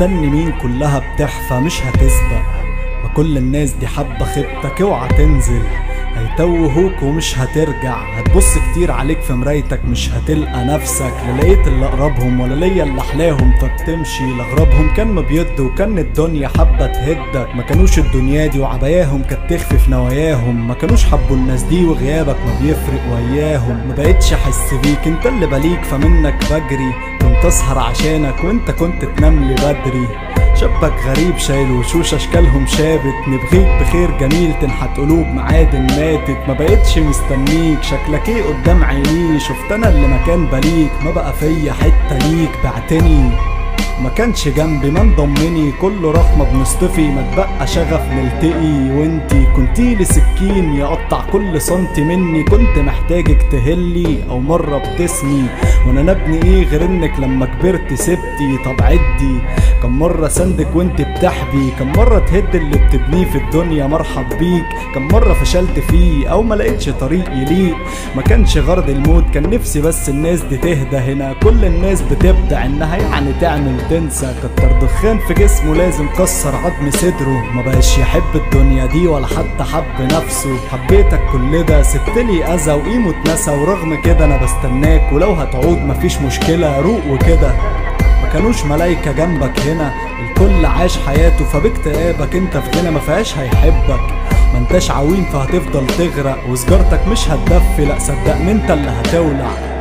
مستني مين كلها بتحفى مش هتسبق ما كل الناس دي حبة خيبتك اوعى تنزل هيتوهوك ومش هترجع هتبص كتير عليك في مرايتك مش هتلقى نفسك لا لقيت اللي اقربهم ولا ليا اللي احلاهم فبتمشي لاغربهم كان مبيض وكان الدنيا حبة تهدك ما كانوش الدنيا دي وعباياهم كانت تخفي في نواياهم ما كانوش حبوا الناس دي وغيابك ما بيفرق وياهم ما بقتش احس بيك انت اللي بليك فمنك بجري كنت اسهر عشانك وانت كنت تنام لي بدري شبك غريب شايل وشوش اشكالهم شابت نبغيك بخير جميل تنحت قلوب معادن ماتت ما بقتش مستنيك شكلك ايه قدام عيني شفت انا اللي مكان بليك ما بقى فيا حته ليك بعتني ما كانش جنبي ما انضمني كله رحمة بنصطفي ما تبقى شغف نلتقي وانتي كنتي لي سكين يقطع كل سنتي مني كنت محتاجك تهلي او مرة بتسمي وانا نبني ايه غير انك لما كبرت سبتي طب عدي كم مرة سندك وانت بتحبي كم مرة تهد اللي بتبنيه في الدنيا مرحب بيك كم مرة فشلت فيه او ما لقيتش طريق يليق ما كانش غرض الموت كان نفسي بس الناس دي تهدى هنا كل الناس بتبدع انها يعني تعمل تنسى كتر دخان في جسمه لازم كسر عظم صدره ما بقاش يحب الدنيا دي ولا حتى حب نفسه حبيتك كل ده سبتلي اذى وقيمه اتنسى ورغم كده انا بستناك ولو هتعود مفيش مشكلة روق وكده ما كانوش ملايكة جنبك هنا الكل عاش حياته فباكتئابك انت في غنى ما فيهاش هيحبك ما انتش عويم فهتفضل تغرق وسجارتك مش هتدفي لا صدقني انت اللي هتولع